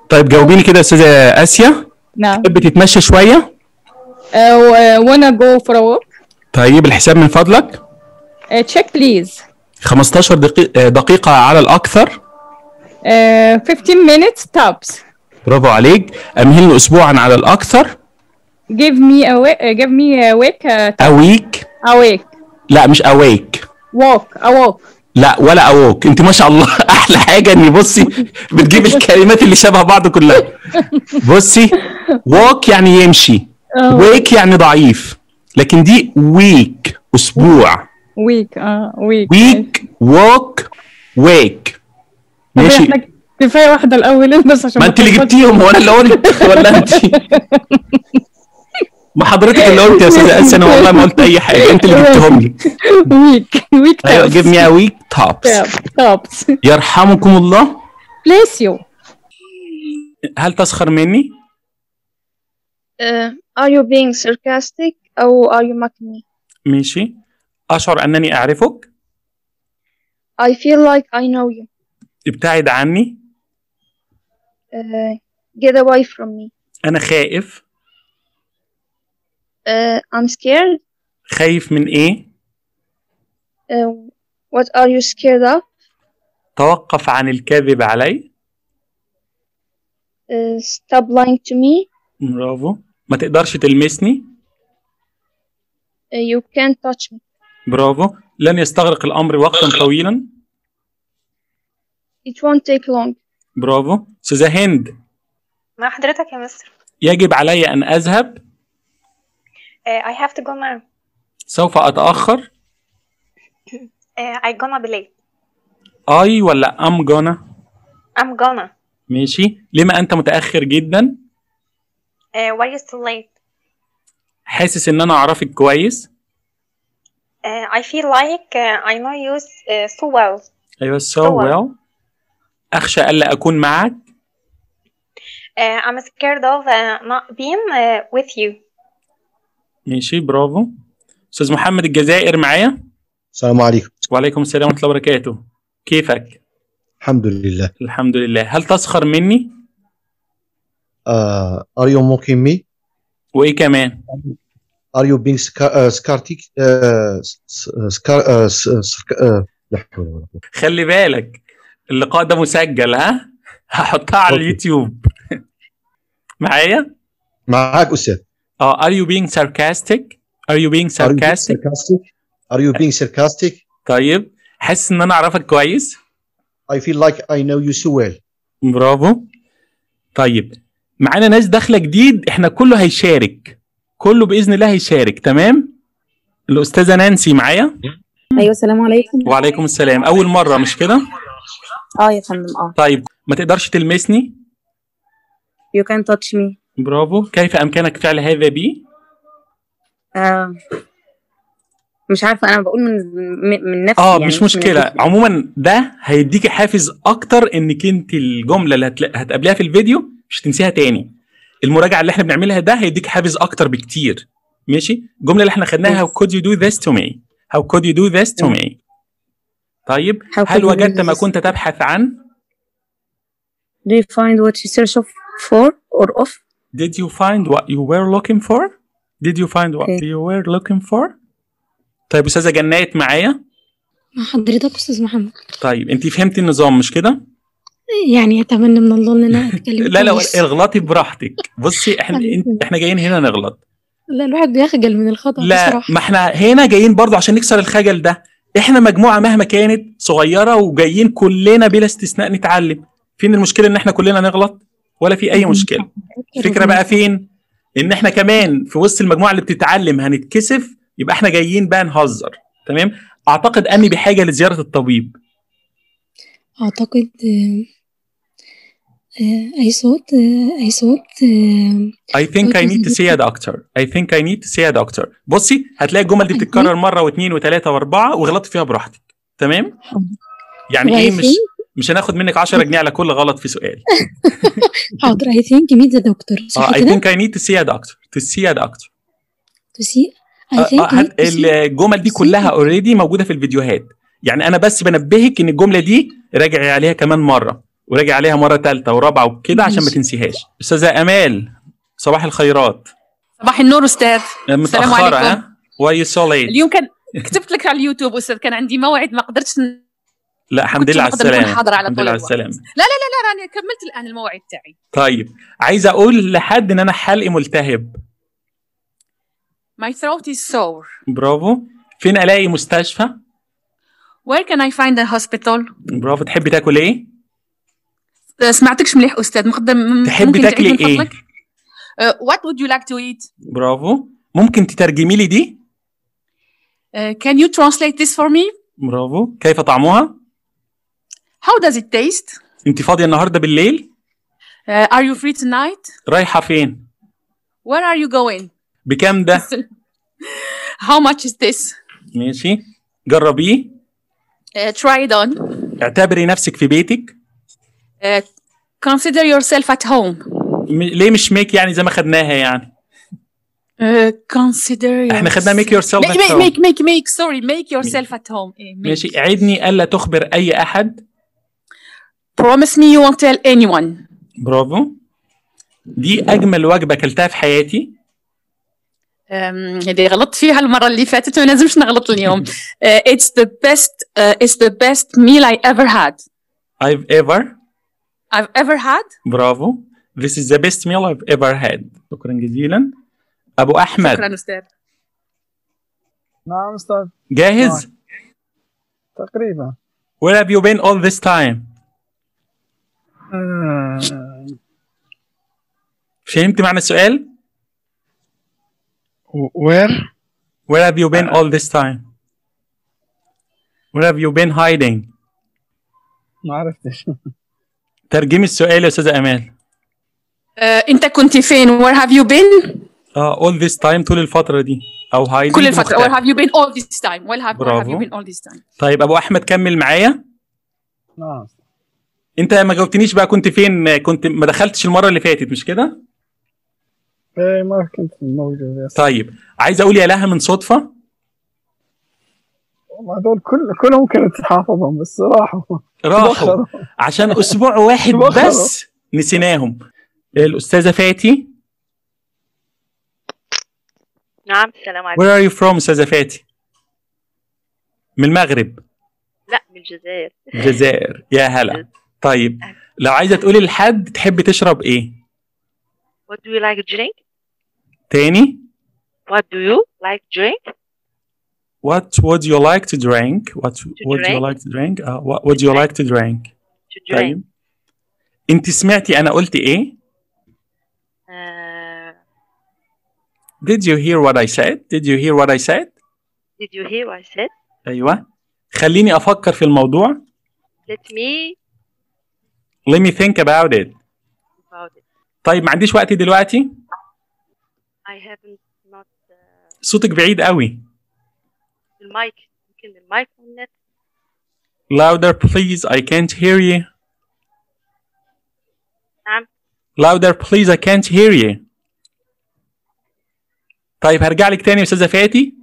طيب جاوبيني كده يا استاذه اسيا نعم تحب تتمشى شويه uh, wanna go for a walk طيب الحساب من فضلك uh, check please 15 دقيقة, دقيقة على الأكثر uh, 15 minutes tops برافو عليك أمهلني أسبوعا على الأكثر give me a wake uh, give me a wake uh, أويك awake لا مش أويك walk a walk لا ولا أوك أنت ما شاء الله أحلى حاجة إني بصي بتجيب الكلمات اللي شبه بعض كلها بصي walk يعني يمشي آه. wake يعني ضعيف لكن دي week أسبوع week اه week week walk wake طب ماشي احنا كفايه واحده الاول بس عشان ما انت اللي تلخبطش. جبتيهم هو انا اللي قلت ولا انت ما حضرتك اللي قلت يا استاذه اسيا انا والله ما قلت اي حاجه انت اللي جبتهم لي week week ايوه tops. جيب مي ويك توبس tops يرحمكم الله bless you هل تسخر مني؟ Uh, are you being sarcastic أو are you mocking me? ماشي اشعر انني اعرفك I feel like I know you. ابتعد عني Uh, get away from me. انا خائف Uh, I'm scared. خايف من ايه؟ Uh, what are you scared of? توقف عن الكذب علي Uh, stop lying to me. برافو ما تقدرش تلمسني Uh, you can't touch me. برافو لن يستغرق الامر وقتا طويلا It won't take long. برافو استاذه هند مع حضرتك يا مستر يجب علي ان اذهب uh, I have to go now سوف اتاخر uh, I gonna be late اي ولا ام جونا I'm gonna ماشي لما انت متاخر جدا uh, why you still late حاسس ان انا اعرفك كويس uh, I feel like uh, I know you uh, so well ايوه so So well. well اخشى الا اكون معك uh, I'm scared of uh, not being uh, with you ماشي برافو استاذ محمد الجزائر معايا السلام عليكم وعليكم السلام ورحمه الله وبركاته كيفك الحمد لله الحمد لله هل تسخر مني uh, are you mocking me وايه كمان are you being scar- uh, scartic uh, s- scar- uh, s- sarc- uh, لا حول ولا قوة خلي بالك اللقاء ده مسجل ها هحطها على أوكي. اليوتيوب معايا معاك استاذ اه are you being sarcastic are you being are you being sarcastic sarcastic are you being sarcastic طيب حاسس ان انا اعرفك كويس I feel like I know you so well برافو طيب معانا ناس داخله جديد احنا كله هيشارك كله باذن الله هيشارك تمام الاستاذه نانسي معايا ايوه السلام عليكم وعليكم السلام اول مره مش كده اه يا فندم اه طيب ما تقدرش تلمسني you can touch me برافو كيف امكنك فعل هذا بي آه. مش عارفه انا بقول من من, من نفسي اه يعني مش من مشكله نفسي. عموما ده هيديكي حافز اكتر انك انت الجمله اللي هتلا- هتقابليها في الفيديو مش هتنسيها تاني المراجعه اللي احنا بنعملها ده هيديك حافز اكتر بكتير ماشي الجمله اللي احنا خدناها how could you do this to me how could you do this to me طيب How could هل you do وجدت ما this? كنت تبحث عن do you find what you search of for or of did you find what you were looking for did you find what Okay. you were looking for طيب استاذه جنات معايا مع حضرتك استاذ محمد طيب انت فهمتي النظام مش كده يعني اتمنى من الله ان انا اتكلم لا لا كويس. اغلطي براحتك بصي احنا انت- احنا جايين هنا نغلط لا الواحد بيخجل من الخطا لا بصراحه ما احنا هنا جايين برضو عشان نكسر الخجل ده احنا مجموعه مهما كانت صغيره وجايين كلنا بلا استثناء نتعلم فين المشكله ان احنا كلنا نغلط ولا في اي مشكله الفكره بقى فين ان احنا كمان في وسط المجموعه اللي بتتعلم هنتكسف يبقى احنا جايين بقى نهزر تمام اعتقد اني بحاجه لزياره الطبيب اعتقد آه، آه، اي صوت آه، اي صوت آه، I think I need to see a doctor I think I need to see a doctor بصي هتلاقي الجمل دي بتتكرر مره واثنين وثلاثه واربعه وغلطت فيها براحتك تمام يعني ايه مش مش هناخد منك 10 جنيه على كل غلط في سؤال حاضر اي ثينك ميت ذا دكتور اه صح I كده think I need to see a doctor to see a doctor تو سي آه، اي آه، ثينك هت- الجمل دي كلها اوريدي موجوده في الفيديوهات يعني انا بس بنبهك ان الجمله دي راجعي عليها كمان مره وراجع عليها مره ثالثه ورابعه وكده عشان ما ماشي. تنسيهاش استاذه امال صباح الخيرات صباح النور استاذ السلام متاخره عليكم. ها واي سو ليت اليوم كان كتبت لك على اليوتيوب استاذ كان عندي موعد ما قدرتش ن- لا الحمد كنت لله على نقدر نكون السلامه حاضرة على الحمد طول لله على الوقت. السلامه لا راني كملت الان الموعد تاعي طيب عايز اقول لحد ان انا حلقي ملتهب My throat is sore. برافو فين الاقي مستشفى Where can I find a hospital? برافو تحبي تاكل ايه أه، سمعتكش مليح استاذ مقدم تحبي ممكن تعيد تاكلي من ايه فضلك؟ أه، What would you like to eat? برافو ممكن تترجمي لي دي أه، Can you translate this for me? برافو كيف طعمها How does it taste? انت فاضيه النهارده بالليل أه، Are you free tonight? رايحه فين Where are you going? بكام ده How much is this? ماشي جربيه Uh, try it on. اعتبري نفسك في بيتك Uh, consider yourself at home. م- ليه مش ميك يعني زي ما خدناها يعني Uh, consider احنا خدنا make yourself make, at make, home. make, make, make, sorry, make yourself at home. إيه, make. ماشي عدني الا تخبر اي احد Promise me you won't tell anyone. برافو دي اجمل وجبه اكلتها في حياتي Um, اللي غلطت فيها المرة اللي فاتت ما لازمش نغلط اليوم. Uh, it's the best, uh, it's the best meal I ever had. I've ever I've ever had. برافو This is the best meal I've ever had شكرا جزيلا ابو احمد شكرا أستاذ. نعم استاذ جاهز تقريبا Where have you been all this time آه، فهمت معنى السؤال وير Where have you been all this time Where have you been hiding ما عرفتش ترجمي السؤال يا استاذه امال Uh, أنت كنت فين؟ Where have you been؟ اه all this time طول الفتره دي او hiding كل الفترة. مختلف. Where have you been all this time? Where have, where have برافو. you been all this time? طيب ابو احمد كمل معايا نعم انت ما جاوبتنيش بقى كنت فين كنت ما دخلتش المره اللي فاتت مش كده ايه ما كنت موجود يس. طيب عايز اقول يا لها من صدفه والله هذول كل كلهم كنت حافظهم بس راحوا راحوا تبخروا. عشان اسبوع واحد تبخروا. بس نسيناهم الاستاذه فاتي نعم السلام عليكم Where are you from استاذه فاتي من المغرب لا من الجزائر الجزائر يا هلا طيب لو عايزه تقولي لحد تحب تشرب ايه What do you like to drink? تاني What do you like to drink? What would you like to drink What would you drink? like to drink uh, What would you like to drink To drink. طيب انت سمعتي انا قلت ايه Uh, Did you hear what I said Did you hear what I said did you hear what I said? ايوه خليني افكر في الموضوع Let me Let me think about it about it. طيب ما عنديش وقت دلوقتي I haven't not uh, صوتك بعيد قوي المايك يمكن المايك والنت Louder please I can't hear you نعم Louder please I can't hear you طيب هرجع لك تاني يا استاذه فاتي